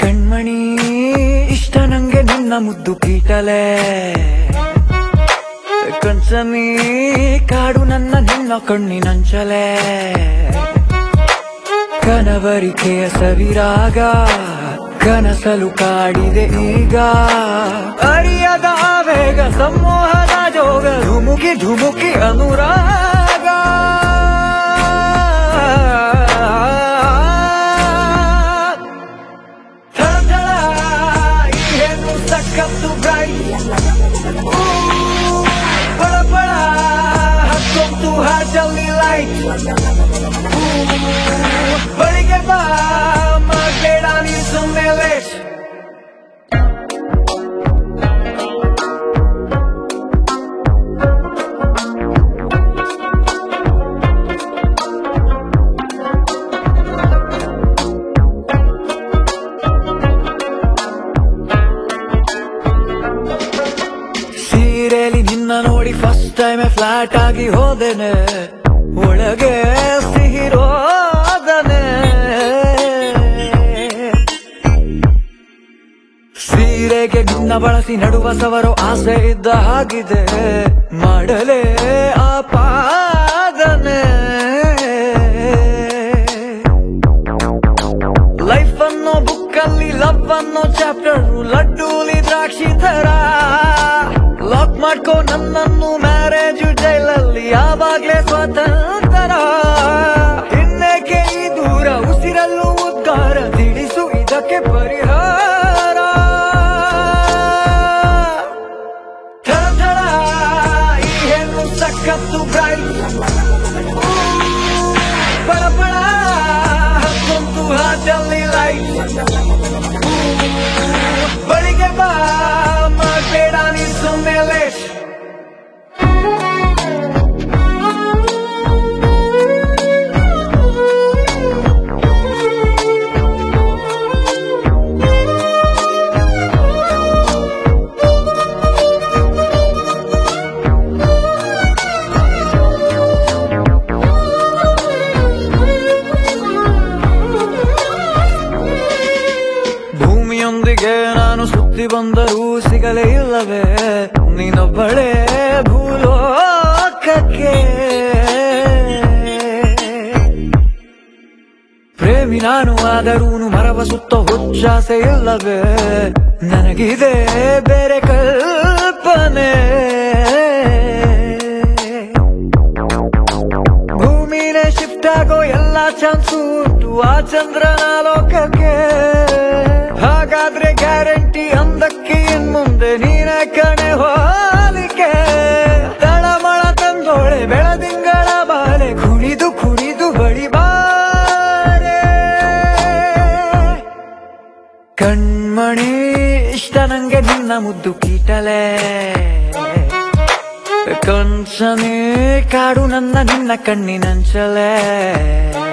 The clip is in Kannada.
ಕಣ್ಮಣಿ ಇಷ್ಟ ನಂಗೆ ನಿನ್ನ ಮುದ್ದು ಕೀಟಲೆ ಕಣ್ಸನಿ ಕಾಡು ನನ್ನ ನಿನ್ನ ಕಣ್ಣಿನಂಚಲೆ ಕನವರಿಕೆಯ ಸವಿರಾಗ ಕನಸಲು ಕಾಡಿದೆ ಈಗ ಅರಿಯದ ಆವೇಗ ಸಮೋಹದ ಜೋಗ ಧುಮುಕಿ ಧುಮುಕಿ ಅನುರಾಗ ಥಳಥಳ ಈ ಹೆಣ್ಣು ಸಕ್ಕತ್ತು ಬ್ರೈಟ್ ಪಳ ಪಳ ಹತ್ತೊಂದು ಹಾಜಲ್ಲಿ ಲೈಟ್ ಬಳಿಗೆ ಬಾ ಮಾಡಬೇಡ ನೀ ಸುಮ್ಮನೆ ಲೇಟ್ ಸೀರೆಲಿ ನಿನ್ನ ನೋಡಿ ಫಸ್ಟ್ ಟೈಮ್ ಫ್ಲಾಟ್ ಆಗಿ ಹೋದೆನೆ ಒಳಗೆ ಸಿಹಿರೋದನೆ ಸೀರೆಗೆ ನಿನ್ನ ಬಳಸಿ ನಡುವ ಸವರೋ ಆಸೆ ಇದ್ದ ಹಾಗಿದೆ ಮಾಡಲೇ ಆಪಾದನೆ ಲೈಫ್ ಅನ್ನೋ ಬುಕ್ ಅಲ್ಲಿ ಲವ್ ಅನ್ನೋ ಚಾಪ್ಟರ್ ಲಡ್ಡೂಲಿ ದ್ರಾಕ್ಷಿ ಥರ ಲಾಕ್ ಮಾಡ್ಕೋ ನನ್ನನ್ನು ಮ್ಯಾರೇಜು ಜೈಲಲ್ಲಿ ಯಾವಾಗ್ಲೇ ಸ್ವತಂತ್ರ ಇನ್ನೇಕೆ ಈ ದೂರ ಉಸಿರಲ್ಲೂ ಉದ್ಗಾರ ತಿಳಿಸು ಇದಕ್ಕೆ ಪರಿಹಾರ ಥಳಥಳ ಈ ಹೆಣ್ಣು ಸಕ್ಕತ್ತು ಬ್ರೈಟ್ ಪಳ ಪಳ ಹತ್ತೊಂದು ಹಾಜಲ್ಲಿ ಲೈಟ್ ಬಳಿಗೆ ಬಾ ಮಾಡಬೇಡ ನೀ ಸುಮ್ಮನೆ ಲೇಟ್ ಭೂಮಿಯೊಂದಿಗೆ ನಾನು ಸುತ್ತಿ ಬಂದರೂ ಸಿಗಲೇ ಇಲ್ಲವೇ ನೀನೊಬ್ಬಳೇ ಭೂಲೋಕಕ್ಕೆ ಪ್ರೇಮಿ ನಾನು ಆದರೂನು ಮರವ ಸುತ್ತ ಹುಚ್ಚಾಸೆ ಇಲ್ಲವೇ ನನಗಿದೆ ಬೇರೆ ಕಲ್ಪನೆ ಭೂಮಿನೇ ಶಿಫ್ಟ್ ಆಗೋ ಎಲ್ಲ ಚಾನ್ಸು ಉಂಟು ಆ ಚಂದ್ರನ ಲೋಕಕ್ಕೆ ಹಾಗಾದ್ರೆ ಗ್ಯಾರಂಟಿ ಅಂದಕ್ಕೆ ಇನ್ ಮುಂದೆ ನೀನ ಕಣೆ ಹೋಲಿಕೆ ತಳಮಳ ತಂದೋಳೆ ಬೆಳದಿಂಗಳ ಬಾಲೆ ಕುಣಿದು ಕುಣಿದು ಬಳಿ ಬಾರೆ ಕಣ್ಮಣಿ ಇಷ್ಟ ನಂಗೆ ನಿನ್ನ ಮುದ್ದು ಕೀಟಲೆ ಕಣ್ಸನೆ ಕಾಡು ನನ್ನ ನಿನ್ನ ಕಣ್ಣಿನಂಚಲೆ